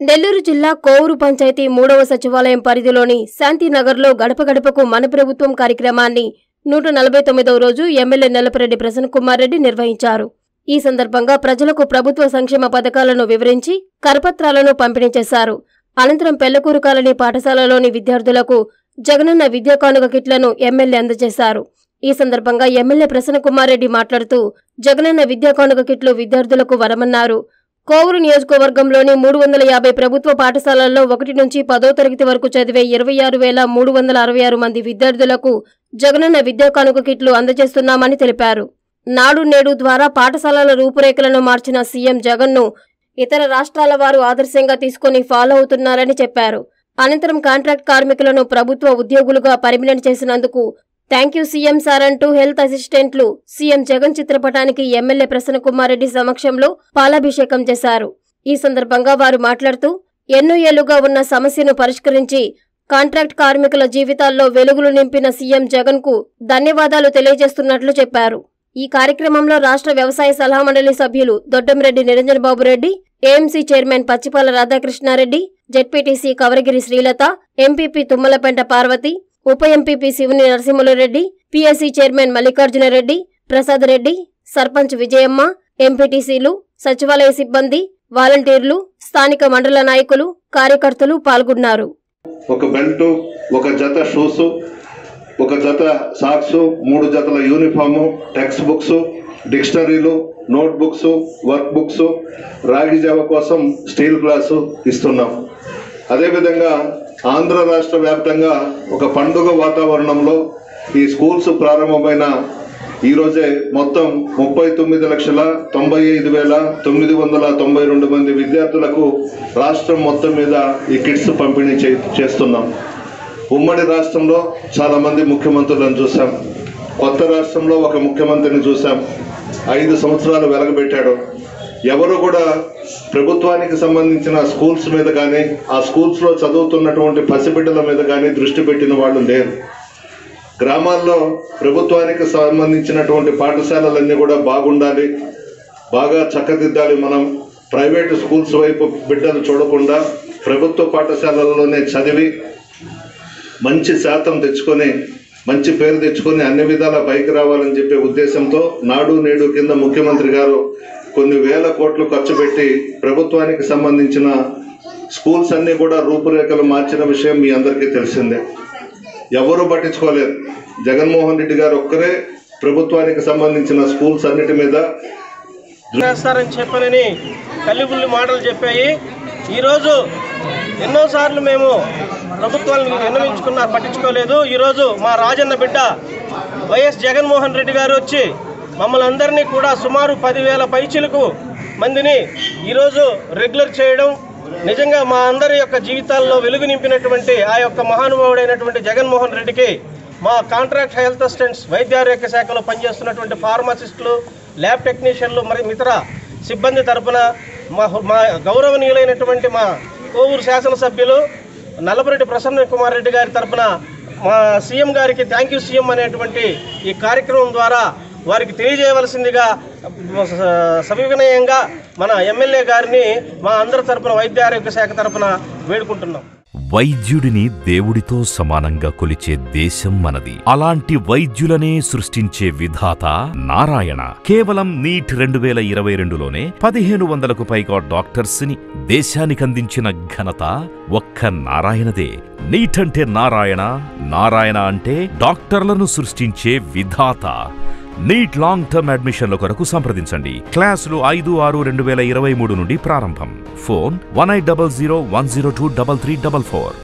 నెల్లూరు జిల్లా కోవూరు పంచాయతీ మూడవ సచివాలయం పరిధిలోని శాంతినగర్లో గడప గడపకు మన ప్రభుత్వం కార్యక్రమాన్ని నూట నలభై తొమ్మిదవ రోజు ఎమ్మెల్యే నెల్లపరెడ్డి ప్రసన్న కుమార్ రెడ్డి నిర్వహించారు ఈ సందర్భంగా ప్రజలకు ప్రభుత్వ సంక్షేమ పథకాలను వివరించి కరపత్రాలను పంపిణీ చేశారు అనంతరం పెళ్లకూరు కాలనీ పాఠశాలలోని విద్యార్థులకు జగనన్న విద్యా కానుక కిట్లను ఎమ్మెల్యే అందజేశారు ఈ సందర్భంగా ఎమ్మెల్యే ప్రసన్న కుమార్ రెడ్డి మాట్లాడుతూ జగనన్న విద్యా కానుక కిట్లు విద్యార్థులకు వరమన్నారు కోవూరు నియోజకవర్గంలోని మూడు వందల యాభై ప్రభుత్వ పాఠశాలల్లో ఒకటి నుంచి పదో తరగతి వరకు చదివే ఇరవై ఆరు వేల మూడు వందల అరవై ఆరు మంది విద్యార్థులకు జగనన్న విద్యా కానుక కిట్లు అందజేస్తున్నామని తెలిపారు నాడు నేడు ద్వారా పాఠశాలల రూపురేఖలను మార్చిన సీఎం జగన్ను ఇతర రాష్ట్రాల వారు ఆదర్శంగా తీసుకుని ఫాలో అవుతున్నారని చెప్పారు అనంతరం కాంట్రాక్ట్ కార్మికులను ప్రభుత్వ ఉద్యోగులుగా పర్మినెంట్ చేసినందుకు థ్యాంక్ యూ సీఎం సార్ అంటూ హెల్త్ అసిస్టెంట్లు సీఎం జగన్ చిత్రపటానికి ఎమ్మెల్యే ప్రసన్న కుమార్ రెడ్డి సమక్షంలో పాలాభిషేకం చేశారు ఈ సందర్భంగా వారు మాట్లాడుతూ ఎన్నో ఏళ్లుగా ఉన్న సమస్యను పరిష్కరించి కాంట్రాక్ట్ కార్మికుల జీవితాల్లో వెలుగులు నింపిన సీఎం జగన్ కు ధన్యవాదాలు తెలియజేస్తున్నట్లు చెప్పారు ఈ కార్యక్రమంలో రాష్ట్ర వ్యవసాయ సలహా మండలి సభ్యులు Doddamreddy Niranjan Babu Reddy AMC chairman Pachipala Radhakrishnareddy ZPTC Kavaragiri Srilatha MPP Thummalapenta Parvathi ఉప MPP Sivuni Narasimhulareddy PSC chairman Mallikarjunareddy Prasad Reddy sarpanch Vijayamma ఎంపీటీసీలు సచివాలయ సిబ్బంది వాలంటీర్లు స్థానిక మండల నాయకులు కార్యకర్తలు పాల్గొన్నారు ఒక బెల్ట్ ఒక జత షూస్ ఒక జత సాక్స్ మూడు జతల యూనిఫాము టెక్స్ట్ బుక్స్ డిక్షనరీలు నోట్ బుక్స్ వర్క్ బుక్స్ రాగి జావ కోసం స్టీల్ గ్లాసు ఇస్తున్నాం అదేవిధంగా ఆంధ్ర రాష్ట్ర వ్యాప్తంగా ఒక పండుగ వాతావరణంలో ఈ స్కూల్స్ ప్రారంభమైన ఈరోజే మొత్తం ముప్పై తొమ్మిది లక్షల తొంభై ఐదు వేల తొమ్మిది వందల తొంభై రెండు మంది విద్యార్థులకు రాష్ట్రం మొత్తం మీద ఈ కిట్స్ పంపిణీ చే చేస్తున్నాం ఉమ్మడి రాష్ట్రంలో చాలా మంది ముఖ్యమంత్రులను చూసాం కొత్త రాష్ట్రంలో ఒక ముఖ్యమంత్రిని చూసాం ఐదు సంవత్సరాలు వెలగబెట్టాడు ఎవరు కూడా ప్రభుత్వానికి సంబంధించిన స్కూల్స్ మీద కానీ ఆ స్కూల్స్లో చదువుతున్నటువంటి పసిబిడ్డల మీద కానీ దృష్టి పెట్టిన వాళ్ళు లేరు గ్రామాల్లో ప్రభుత్వానికి సంబంధించినటువంటి పాఠశాలలన్నీ కూడా బాగుండాలి బాగా చక్కదిద్దాలి మనం ప్రైవేటు స్కూల్స్ వైపు బిడ్డలు చూడకుండా ప్రభుత్వ పాఠశాలల్లోనే చదివి మంచి శాతం తెచ్చుకొని మంచి పేరు తెచ్చుకొని అన్ని విధాల పైకి రావాలని చెప్పే ఉద్దేశంతో నాడు నేడు కింద ముఖ్యమంత్రి గారు కొన్ని వేల కోట్లు ఖర్చు పెట్టి ప్రభుత్వానికి సంబంధించిన స్కూల్స్ అన్నీ కూడా రూపురేఖలు మార్చిన విషయం మీ అందరికీ తెలిసిందే ఎవరు పట్టించుకోలేదు జగన్మోహన్ రెడ్డి గారు ఒక్కరే ప్రభుత్వానికి సంబంధించిన స్కూల్స్ అన్నిటి మీద చేస్తారని చెప్పనని కల్లిబుల్లి మాటలు చెప్పాయి ఈరోజు ఎన్నోసార్లు మేము ప్రభుత్వాలను విన్నవించుకున్నా పట్టించుకోలేదు ఈరోజు మా రాజన్న బిడ్డ వైఎస్ జగన్మోహన్ రెడ్డి గారు వచ్చి మమ్మల్ని అందరినీ కూడా సుమారు పదివేల పైచిలకు మందిని ఈరోజు రెగ్యులర్ చేయడం నిజంగా మా అందరి యొక్క జీవితాల్లో వెలుగు నింపినటువంటి ఆ యొక్క మహానుభావుడైనటువంటి జగన్మోహన్ రెడ్డికి మా కాంట్రాక్ట్ హెల్త్ అసిస్టెంట్స్ వైద్యారోగ్య శాఖలో పనిచేస్తున్నటువంటి ఫార్మసిస్టులు ల్యాబ్ టెక్నీషియన్లు మరి ఇతర సిబ్బంది తరపున మా మా గౌరవనీయులైనటువంటి మా కోవూరు శాసనసభ్యులు నల్లపరెడ్డి ప్రసన్న కుమార్ రెడ్డి గారి తరపున మా సీఎం గారికి థ్యాంక్ యూ సీఎం అనేటువంటి ఈ కార్యక్రమం ద్వారా వారికి తెలియజేయవలసిందిగా సవినయంగా మన ఎమ్మెల్యే గారిని మా అందరి తరపున వైద్య ఆరోగ్య శాఖ తరపున వేడుకుంటున్నాం వైద్యుడిని దేవుడితో సమానంగా కొలిచే దేశం మనది అలాంటి వైద్యులనే సృష్టించే విధాత నారాయణ కేవలం నీట్ రెండు వేల ఇరవై రెండులోనే పదిహేను వందలకు పైగా డాక్టర్స్ ని దేశానికి అందించిన ఘనత ఒక్క నారాయణదే నీట్ అంటే నారాయణ నారాయణ అంటే డాక్టర్లను సృష్టించే విధాత నీట్ లాంగ్ టర్మ్ అడ్మిషన్ల కొరకు సంప్రదించండి క్లాసులు ఐదు ఆరు రెండు వేల ఇరవై మూడు నుండి ప్రారంభం phone one eight double zero one zero two double three double four